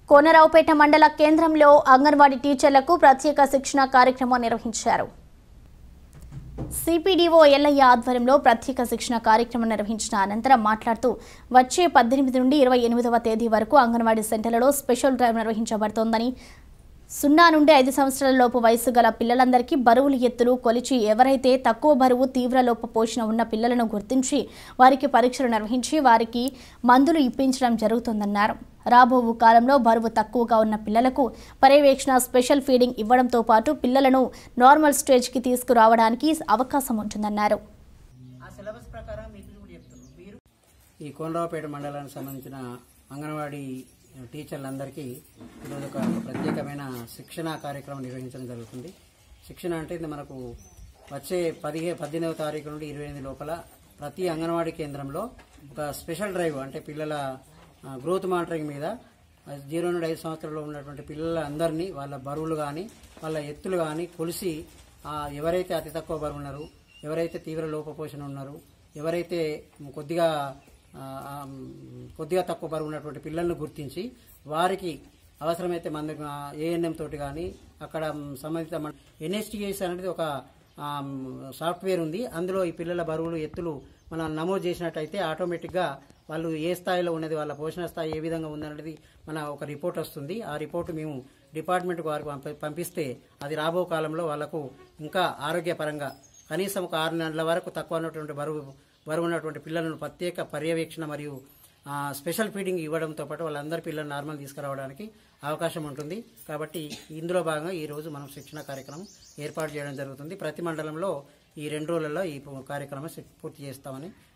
కోనరావుపేట మండల కేంద్రంలో అంగన్వాడీ టీచర్లకు ప్రత్యేక శిక్షణ కార్యక్రమం నిర్వహించారు సిపిడిఓ ఎల్లయ్య ఆధ్వర్యంలో ప్రత్యేక శిక్షణ కార్యక్రమం నిర్వహించిన అనంతరం మాట్లాడుతూ వచ్చే పద్దెనిమిది నుండి ఇరవై ఎనిమిదవ తేదీ వరకు అంగన్వాడీ సెంటర్లలో స్పెషల్ డ్రైవ్ నిర్వహించబడుతోందని సున్నా నుండి ఐదు సంవత్సరాల లోపు వయసు గల పిల్లలందరికీ బరువులు ఎత్తులు కొలిచి ఎవరైతే తక్కువ బరువు తీవ్ర లోప పోషణ ఉన్న పిల్లలను గుర్తించి వారికి పరీక్షలు నిర్వహించి వారికి మందులు ఇప్పించడం జరుగుతుందన్నారు రాబో కాలంలో బరువు తక్కువగా ఉన్న పిల్లలకు పర్యవేక్షణ స్పెషల్ ఫీడింగ్ ఇవ్వడంతో పాటు పిల్లలను నార్మల్ స్టేజ్కి తీసుకురావడానికి అవకాశం ఉంటుందన్నారు ఆ సిలబస్ ప్రకారం మీకు కూడా చెప్తున్నాను మీరు ఈ కోనరావుపేట మండలానికి సంబంధించిన అంగన్వాడీ టీచర్లందరికీ ఈరోజు ఒక ప్రత్యేకమైన శిక్షణ కార్యక్రమం నిర్వహించడం జరుగుతుంది శిక్షణ అంటే ఇది మనకు వచ్చే పదిహే పద్దెనిమిదవ తారీఖు నుండి ఇరవై ఎనిమిది లోపల ప్రతి అంగన్వాడీ కేంద్రంలో ఒక స్పెషల్ డ్రైవ్ అంటే పిల్లల ఆ, గ్రోత్ మానిటరింగ్ మీద ఆ, జీరో నుండి ఐదు సంవత్సరాల్లో ఉన్నటువంటి పిల్లలందరినీ వాళ్ళ బరువులు కానీ వాళ్ళ ఎత్తులు కానీ కొలిసి ఆ, ఎవరైతే అతి తక్కువ బరువు ఉన్నారు ఎవరైతే తీవ్ర లోపపోషణ ఉన్నారు ఎవరైతే కొద్దిగా ఆ, ఆ, కొద్దిగా తక్కువ బరువు ఉన్నటువంటి పిల్లలను గుర్తించి వారికి అవసరమైతే మన ఏఎన్ఎం తోటి కానీ అక్కడ సంబంధిత ఎన్ఎస్టిఎస్ అనేది ఒక ఆ, సాఫ్ట్వేర్ ఉంది అందులో ఈ పిల్లల బరువులు ఎత్తులు మనం నమోదు చేసినట్టయితే ఆటోమేటిక్గా వాళ్ళు ఏ స్థాయిలో ఉన్నది వాళ్ళ పోషణ స్థాయి ఏ విధంగా ఉందనేది మన ఒక రిపోర్ట్ వస్తుంది ఆ రిపోర్ట్ మేము డిపార్ట్మెంట్ వారికి పంప- పంపిస్తే అది రాబో కాలంలో వాళ్ళకు ఇంకా ఆరోగ్యపరంగా కనీసం ఒక ఆరు నెలల వరకు తక్కువ ఉన్నటువంటి బరువు బరువు ఉన్నటువంటి పిల్లలను ప్రత్యేక పర్యవేక్షణ మరియు ఆ, స్పెషల్ ఫీడింగ్ ఇవ్వడంతో పాటు వాళ్ళందరి పిల్లలు నార్మల్ తీసుకురావడానికి అవకాశం ఉంటుంది కాబట్టి ఇందులో భాగంగా ఈ రోజు మనం శిక్షణ కార్యక్రమం ఏర్పాటు చేయడం జరుగుతుంది ప్రతి మండలంలో ఈ రెండు రోజులలో ఈ కార్యక్రమం పూర్తి చేస్తామని